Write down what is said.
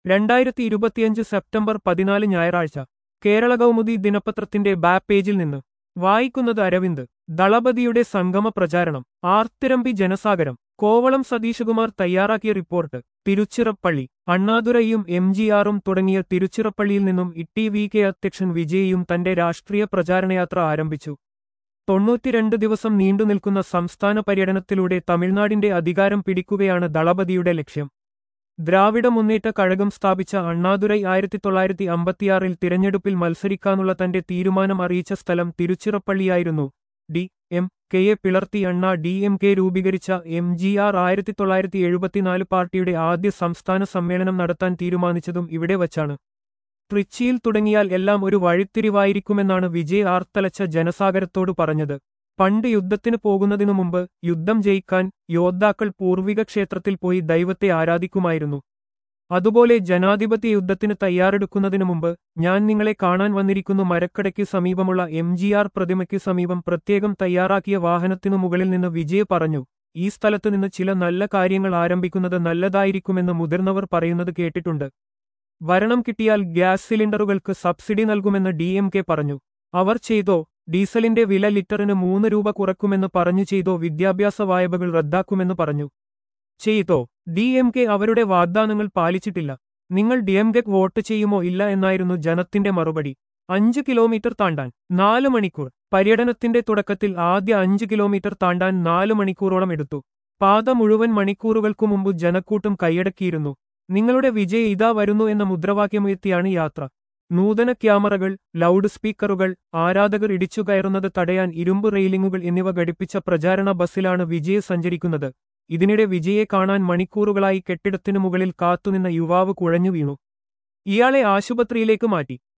രണ്ടായിരത്തി ഇരുപത്തിയഞ്ച് സെപ്റ്റംബർ പതിനാല് ഞായറാഴ്ച കേരള കൗമുദി ദിനപത്രത്തിന്റെ ബാക്ക് പേജിൽ നിന്ന് വായിക്കുന്നത് അരവിന്ദ് ദളപതിയുടെ സംഗമ പ്രചാരണം ആർത്തിരമ്പി ജനസാഗരം കോവളം സതീശകുമാർ തയ്യാറാക്കിയ റിപ്പോർട്ട് തിരുച്ചിറപ്പള്ളി അണ്ണാദുരൈയും എം ജി ആറും തുടങ്ങിയ തിരുച്ചിറപ്പള്ളിയിൽ നിന്നും ഇട്ടി വി കെ അധ്യക്ഷൻ വിജയിയും തന്റെ രാഷ്ട്രീയ പ്രചാരണയാത്ര ആരംഭിച്ചു തൊണ്ണൂറ്റിരണ്ട് ദിവസം നീണ്ടുനിൽക്കുന്ന സംസ്ഥാന പര്യടനത്തിലൂടെ തമിഴ്നാടിന്റെ അധികാരം പിടിക്കുകയാണ് ദളപതിയുടെ ലക്ഷ്യം ദ്രാവിഡ മുന്നേറ്റ കഴകം സ്ഥാപിച്ച അണ്ണാദുരൈ ആയിരത്തി തൊള്ളായിരത്തി അമ്പത്തിയാറിൽ തിരഞ്ഞെടുപ്പിൽ മത്സരിക്കാനുള്ള തന്റെ തീരുമാനം അറിയിച്ച സ്ഥലം തിരുച്ചിറപ്പള്ളിയായിരുന്നു ഡി എം കെയെ പിളർത്തി അണ്ണ ഡി എം കെ രൂപീകരിച്ച എം ജി ആർ ആയിരത്തി തൊള്ളായിരത്തി എഴുപത്തിനാല് പാർട്ടിയുടെ ആദ്യ സംസ്ഥാന സമ്മേളനം നടത്താൻ തീരുമാനിച്ചതും ഇവിടെ വച്ചാണ് ട്രിച്ചിയിൽ തുടങ്ങിയാൽ എല്ലാം ഒരു വഴിത്തിരിവായിരിക്കുമെന്നാണ് വിജയ് ആർത്തലച്ച ജനസാഗരത്തോട് പറഞ്ഞത് പണ്ട് യുദ്ധത്തിന് പോകുന്നതിനു മുമ്പ് യുദ്ധം ജയിക്കാൻ യോദ്ധാക്കൾ പൂർവിക ക്ഷേത്രത്തിൽ പോയി ദൈവത്തെ ആരാധിക്കുമായിരുന്നു അതുപോലെ ജനാധിപത്യ യുദ്ധത്തിന് തയ്യാറെടുക്കുന്നതിനു മുമ്പ് ഞാൻ നിങ്ങളെ കാണാൻ വന്നിരിക്കുന്നു മരക്കടയ്ക്ക് സമീപമുള്ള എം ജി ആർ പ്രതിമയ്ക്ക് സമീപം പ്രത്യേകം തയ്യാറാക്കിയ വാഹനത്തിനു മുകളിൽ നിന്ന് വിജയ് പറഞ്ഞു ഈ സ്ഥലത്തു നിന്ന് ചില നല്ല കാര്യങ്ങൾ ആരംഭിക്കുന്നത് നല്ലതായിരിക്കുമെന്ന് മുതിർന്നവർ പറയുന്നത് കേട്ടിട്ടുണ്ട് ഭരണം കിട്ടിയാൽ ഗ്യാസ് സിലിണ്ടറുകൾക്ക് സബ്സിഡി നൽകുമെന്ന് ഡി എം കെ പറഞ്ഞു അവർ ചെയ്തോ ഡീസലിന്റെ വില ലിറ്ററിന് മൂന്ന് രൂപ കുറക്കുമെന്ന് പറഞ്ഞു ചെയ്തോ വിദ്യാഭ്യാസ വായ്പകൾ റദ്ദാക്കുമെന്ന് പറഞ്ഞു ചെയ്തോ ഡി എം കെ അവരുടെ വാഗ്ദാനങ്ങൾ പാലിച്ചിട്ടില്ല നിങ്ങൾ ഡി എം കെ വോട്ട് ചെയ്യുമോ ഇല്ല എന്നായിരുന്നു ജനത്തിന്റെ മറുപടി അഞ്ച് കിലോമീറ്റർ താണ്ടാൻ നാല് മണിക്കൂർ പര്യടനത്തിന്റെ തുടക്കത്തിൽ ആദ്യ അഞ്ച് കിലോമീറ്റർ താണ്ടാൻ നാല് മണിക്കൂറോളം എടുത്തു പാത മുഴുവൻ മണിക്കൂറുകൾക്കു മുമ്പ് ജനക്കൂട്ടം കൈയടക്കിയിരുന്നു നിങ്ങളുടെ വിജയ് ഇതാ വരുന്നു എന്ന മുദ്രാവാക്യമുയർത്തിയാണ് യാത്ര നൂതന ക്യാമറകൾ ലൗഡ് സ്പീക്കറുകൾ ആരാധകർ ഇടിച്ചു കയറുന്നത് തടയാൻ ഇരുമ്പ് റെയിലിംഗുകൾ എന്നിവ ഘടിപ്പിച്ച പ്രചാരണ ബസ്സിലാണ് വിജയ് സഞ്ചരിക്കുന്നത് ഇതിനിടെ വിജയെ കാണാൻ മണിക്കൂറുകളായി കെട്ടിടത്തിനു മുകളിൽ കാത്തുനിന്ന യുവാവ് കുഴഞ്ഞു വീണു ഇയാളെ ആശുപത്രിയിലേക്ക് മാറ്റി